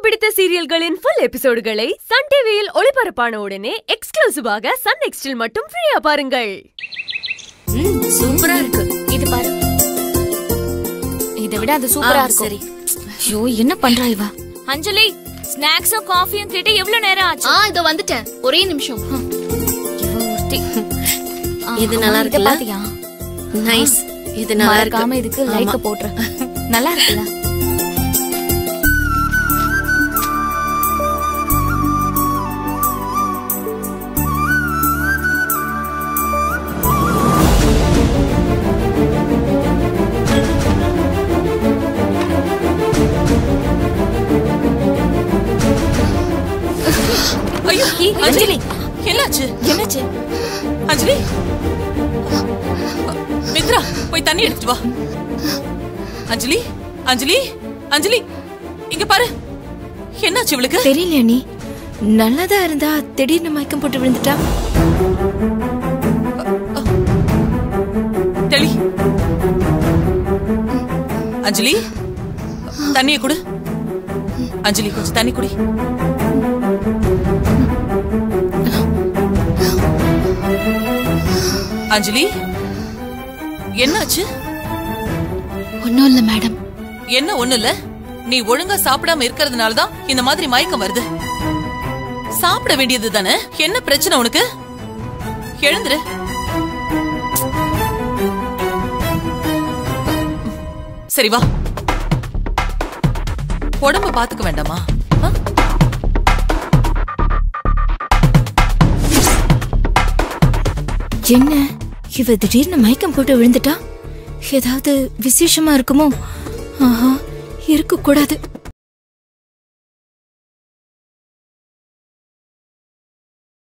பிடித்த சீரியல்களின் full எபிசோடுகளை Sun டிவியில் ஒளிபரப்பான உடனே எக்ஸ்க்ளூசிவாக சன் நெக்ஸ்டில் மட்டும் ஃப்ரீயா பாருங்கள் ம் சூப்பரா இருக்கு இது பாரு இதை விட அது சூப்பரா ஆ, இருக்கும் சரி. ஐயோ என்ன பண்றா இவ அஞ்சலி ஸ்நாக்ஸும் காஃபியும் கேட்டு எவ்வளவு நேரம் ஆச்சு ஆ இதோ வந்துட்டேன் ஒரே நிமிஷம் இவ ஒருத்தி. ஆ, இது அம்மா, நல்லா இதை இருக்குல்ல? பாத்தியா நைஸ் இது நல்லா இருக்கு மறக்காம இதுக்கு லைக்க போட்டுரு நல்லா இருக்குல்ல ஐயோ அஞ்சலி என்னாச்சு என்னாச்சு அஞ்சலி மித்ரா போய் தண்ணி எடுத்துட்டு வா அஞ்சலி அஞ்சலி அஞ்சலி இங்க பாரு என்னாச்சு இவளுக்கு தெரியல நீ நல்லதா இருந்தா திடீர்னு மயக்கம் போட்டு விழுந்துட்டா தெளி அஞ்சலி தண்ணிய குடு அஞ்சலி கொஞ்சம் தண்ணி குடி அஞ்சலி என்னாச்சு ஒன்னும் இல்ல மேடம் என்ன ஒண்ணு இல்ல நீ ஒழுங்கா சாப்பிடாம இருக்கிறதுனால தான் இந்த மாதிரி மயக்கம் வருது சாப்பிட வேண்டியது தானே என்ன பிரச்சனை உனக்கு எழுந்துரு சரி வா உடம்ப பாத்துக்க வேண்டாமா ஆ? என்ன இவ திடீர்னு மயக்கம் போட்டு விழுந்துட்டா ஏதாவது விசேஷமா இருக்குமோ ஆஹா இருக்க கூடாது